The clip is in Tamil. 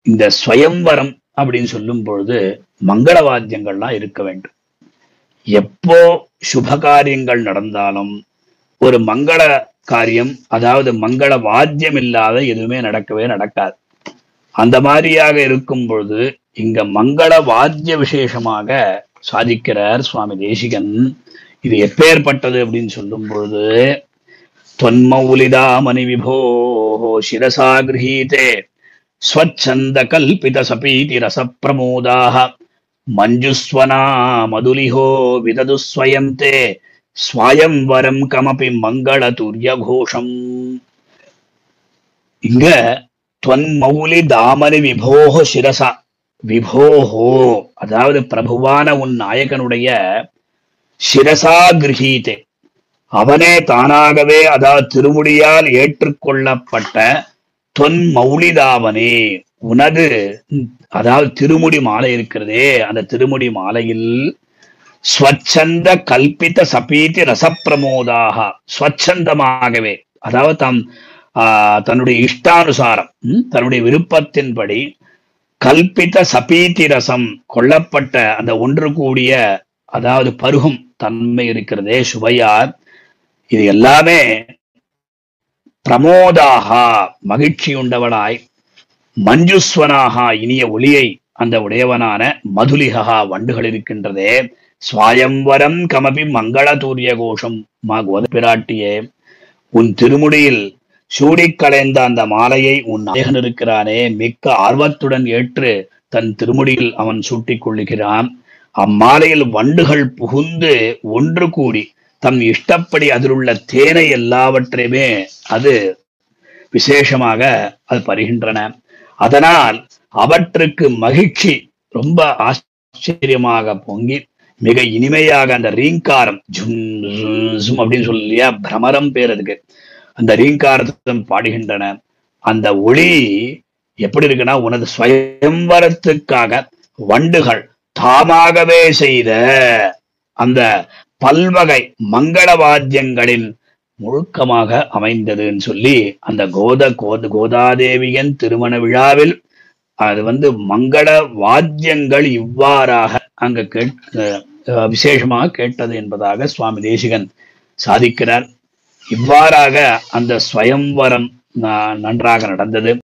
இந்த ஸ்வயம்வரம் அப்படின்னு சொல்லும் பொழுது மங்கள வாத்தியங்கள்லாம் இருக்க வேண்டும் எப்போ சுப காரியங்கள் நடந்தாலும் ஒரு மங்கள காரியம் அதாவது மங்கள வாத்தியம் இல்லாத எதுவுமே நடக்கவே நடக்காது அந்த மாதிரியாக இருக்கும் பொழுது இங்க மங்கள வாத்திய விசேஷமாக சாதிக்கிறார் சுவாமி தேசிகன் இது எப்பேற்பட்டது அப்படின்னு சொல்லும் பொழுது தொன்மௌலிதாமணி விபோ சிரசா கிரகீதே ஸ்வச்சந்த கல்பித சபீதி ரச பிரமோதாக மஞ்சுஸ்வனா மதுலிஹோ விதது ஸ்வயம் தே ஸ்வயம்வரம் கமபி மங்கள துரியகோஷம் இங்க தொன்மௌலி தாமனி விபோஹ சிரசா விபோஹோ அதாவது பிரபுவான உன் நாயகனுடைய சிரசா கிரகீதே அவனே தானாகவே அதாவது திருமுடியால் ஏற்றுக்கொள்ளப்பட்ட தொன் மௌலிதாவனே உனது அதாவது திருமுடி மாலை இருக்கிறதே அந்த திருமுடி மாலையில் ஸ்வச்சந்த கல்பித சபீதி ரசப்பிரமோதாக ஸ்வச்சந்தமாகவே அதாவது தம் ஆஹ் தன்னுடைய இஷ்டானுசாரம் ம், தன்னுடைய விருப்பத்தின்படி கல்பித சபீதி ரசம் கொல்லப்பட்ட அந்த ஒன்று கூடிய அதாவது பருகும் தன்மை இருக்கிறதே சுவையார் இது எல்லாமே பிரமோதாகா மகிழ்ச்சி உண்டவனாய் மஞ்சுஸ்வனாகா இனிய ஒளியை அந்த உடையவனான மதுலிகா வண்டுகள் இருக்கின்றதே ஸ்வயம்வரம் கமபி மங்கள தூரிய கோஷம் மா கோத பிராட்டியே உன் திருமுடியில் சூடிக் களைந்த அந்த மாலையை உன் நாயகன் இருக்கிறானே மிக்க ஆர்வத்துடன் ஏற்று தன் திருமுடியில் அவன் சூட்டிக் கொள்ளுகிறான் அம்மாலையில் வண்டுகள் புகுந்து ஒன்று கூடி தம் இஷ்டப்படி அதிலுள்ள தேனை எல்லாவற்றையுமே அது விசேஷமாக அது பருகின்றன அதனால் அவற்றுக்கு மகிழ்ச்சி ரொம்ப ஆச்சரியமாக பொங்கி மிக இனிமையாக அந்த ரீங்காரம் ஜும் ஜும் அப்படின்னு சொல்லி இல்லையா பிரமரம் பேர் அதுக்கு அந்த ரீங்காரத்தை பாடுகின்றன அந்த ஒளி எப்படி இருக்குன்னா உனது ஸ்வயம்வரத்துக்காக வண்டுகள் தாமாகவே செய்த அந்த பல்வகை மங்கள வாத்தியங்களின் முழுக்கமாக அமைந்ததுன்னு சொல்லி அந்த கோத கோத கோதாதேவியன் திருமண விழாவில் அது வந்து மங்கள வாத்தியங்கள் இவ்வாறாக அங்க கேட் அஹ் விசேஷமாக கேட்டது என்பதாக சுவாமி தேசிகன் சாதிக்கிறார் இவ்வாறாக அந்த ஸ்வயம்வரம் ந- நன்றாக நடந்தது